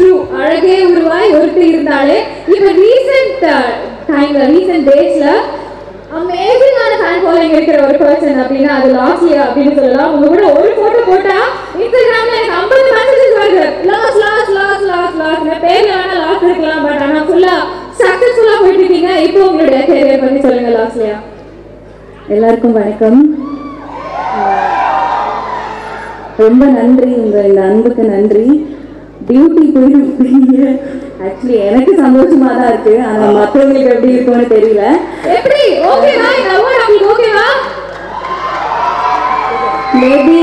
True அழகே உருவாய் ஒருத்தர் இருந்தாலே இப்போ ரீசெண்ட் டைம்ல ரீசெண்ட் டேஸ்ல அமேசிங்கான ஃபேன் ஃபாலோயிங் இருக்கிற ஒரு பர்சன் அப்படின்னா அது லாஸ்லியா அப்படின்னு சொல்லலாம் உங்க கூட ஒரு போட்டோ போட்டா இன்ஸ்டாகிராம்ல எனக்கு ஐம்பது மெசேஜஸ் வருது லாஸ் லாஸ் லாஸ் லாஸ் லாஸ் பேர்ல வேணா லாஸ் இருக்கலாம் பட் ஆனா ஃபுல்லா சக்சஸ்ஃபுல்லா போயிட்டு இருக்கீங்க இப்போ உங்களுடைய கேரியர் பத்தி சொல்லுங்க லாஸ்லியா எல்லாருக்கும் வணக்கம் ரொம்ப நன்றி உங்க இந்த அன்புக்கு நன்றி பியூட்டி போயிருப்பீங்க ஆக்சுவலி எனக்கு சந்தோஷமா தான் இருக்கு ஆனா மற்றவங்களுக்கு எப்படி இருக்கும்னு தெரியல எப்படி ஓகேவா இந்த அவார்ட் உங்களுக்கு ஓகேவா மேபி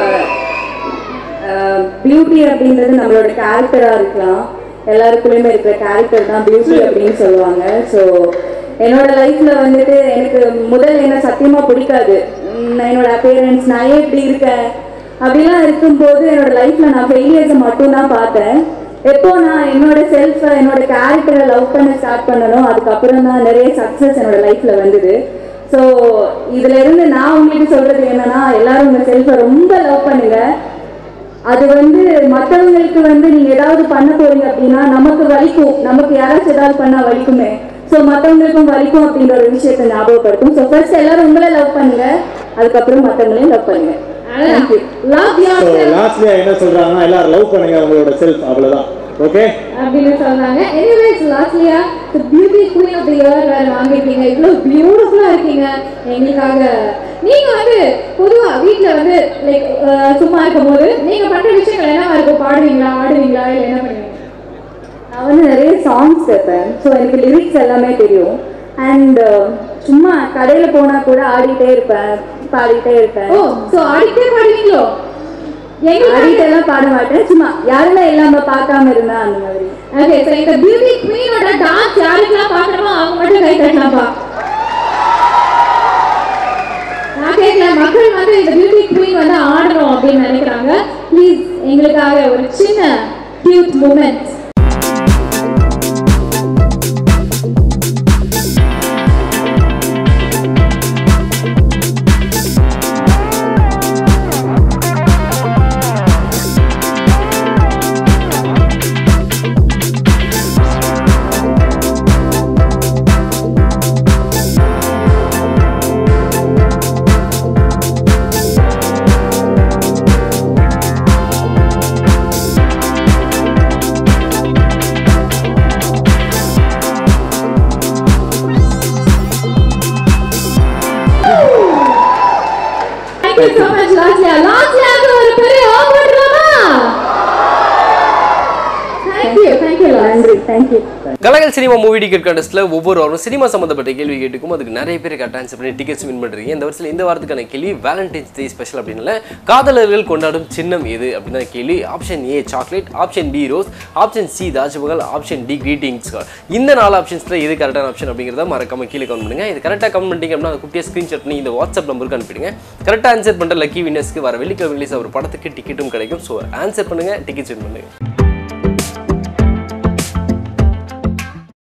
பியூட்டி அப்படின்றது நம்மளோட கேரக்டரா இருக்கலாம் எல்லாருக்குள்ளயுமே இருக்கிற கேரக்டர் தான் பியூட்டி அப்படின்னு சொல்லுவாங்க ஸோ என்னோட லைஃப்ல வந்துட்டு எனக்கு முதல் என்ன சத்தியமா பிடிக்காது உம், என்னோட அப்பேரன்ஸ் நான் ஏன் இப்படி இருக்கேன் அப்படிலாம் இருக்கும்போது என்னோட லைஃப்ல நான் ஃபெயிலியர்ஸை மட்டும் தான் பார்த்தேன் எப்போ நான் என்னோட செல்ஃபை என்னோட கேரக்டரை லவ் பண்ண ஸ்டார்ட் பண்ணணும் அதுக்கப்புறம் தான் நிறைய சக்ஸஸ் என்னோட லைஃப்ல வந்தது ஸோ இதுல இருந்து நான் உங்களுக்கு சொல்றது என்னன்னா எல்லாரும் உங்க செல்ஃபை ரொம்ப லவ் பண்ணுங்க அது வந்து மற்றவங்களுக்கு வந்து நீங்க ஏதாவது பண்ண போறீங்க அப்படின்னா நமக்கு வலிக்கும் நமக்கு யாராச்சும் ஏதாவது பண்ணா வலிக்குமே ஸோ மற்றவங்களுக்கும் வலிக்கும் அப்படின்ற ஒரு விஷயத்தை ஞாபகப்படுத்தும் ஸோ ஃபர்ஸ்ட் எல்லாரும் உங்களை லவ் பண்ணுங்க அதுக்கப்புறம் மற்றவங்களையும் லவ் பண்ணுங்க தேங்க்யூ லவ் யோர் ஸோ லாஸ்ட்ல என்ன சொல்றாங்கன்னா எல்லாரும் லவ் பண்ணுங்க உங்களோட செல்ஃப் அவ்வளவுதான் ஓகே அப்படின்னு சொல்றாங்க anyways Losliya the beauty queen of the year வேற வாங்கிருக்கீங்க இவ்வளோ பியூட்டிஃபுல்லா இருக்கீங்க எங்களுக்காக நீங்க வந்து பொதுவா வீட்ல வந்து லைக் சும்மா இருக்கும்போது நீங்க பண்ற விஷயங்கள் என்னவா இருக்கும் பாடுவீங்களா ஆடுவீங்களா இல்ல என்ன பண்ணுவீங்க நான் வந்து நிறைய சாங்ஸ் கேட்பேன் ஸோ எனக்கு லிரிக்ஸ் எல்லாமே தெரியும் அண்ட் சும்மா கடையில் போனால் கூட ஆடிட்டே இருப்பேன் பாடிட்டே இருப்பேன் ஓ சோ ஆடிட்டே பாடுவீங்களோ எங்களுக்கு ஆடிட்டே எல்லாம் பாட மாட்டேன் சும்மா யாரெல்லாம் இல்லாம பார்க்காம இருந்தா அந்த மாதிரி ஓகே சோ இந்த பியூட்டி குயினோட டான்ஸ் யாருக்கெல்லாம் பார்க்கணுமோ அவங்க மட்டும் கை தட்டலாம்ப்பா நான் கேட்கல மக்கள் வந்து இந்த பியூட்டி குயின் வந்து ஆடணும் அப்படின்னு நினைக்கிறாங்க ப்ளீஸ் எங்களுக்காக ஒரு சின்ன cute moment Thank you so much, Losliya. லாஸ்லியாவுக்கு ஒரு பெரிய ஆப் போட்டுருவோமா? Thank you, thank you, Los. நன்றி thank you Kalakal cinema movie ticket கண்டஸ்ட்ல ஒவ்வொரு வாரம் சினிமா சம்மந்தப்பட்ட கேள்வி கேட்டுக்கும் அதுக்கு நிறைய பேர் கரெக்டாக ஆன்சர் பண்ணி டிக்கெட்ஸ் வின் பண்ணுறீங்க இந்த வருஷத்தில் இந்த வாரத்துக்கான கேள்வி வேலண்டைன்ஸ் டே ஸ்பெஷல் அப்படின்னால காதலர்கள் கொண்டாடும் சின்னம் எது அப்படின்னா கேள்வி option A chocolate option B rose option C Taj Mahal option D greetings இந்த நாலு ஆப்ஷன்ஸில் எது கரெக்டான ஆப்ஷன் அப்படிங்கிறத மறக்காம கீழே கமெண்ட் பண்ணுங்க இது கரெக்டாக கமெண்ட் பண்ணிட்டீங்க அப்படின்னா அதை குட்டியாக ஸ்க்ரீன்ஷாட் பண்ணி இந்த வாட்ஸ்அப் நம்பருக்கு அனுப்பிடுங்க கரெக்டாக ஆன்சர் பண்ணுற லக்கி வின்னர்ஸ்க்கு வர வெள்ளிக்கிழமை ரிலீஸ் ஒரு படத்துக்கு டிக்கெட்டும் கிடைக்கும் ஸோ ஆன்சர் பண்ணுங்க டிக்கெட்ஸ் வின் பண்ணுங்க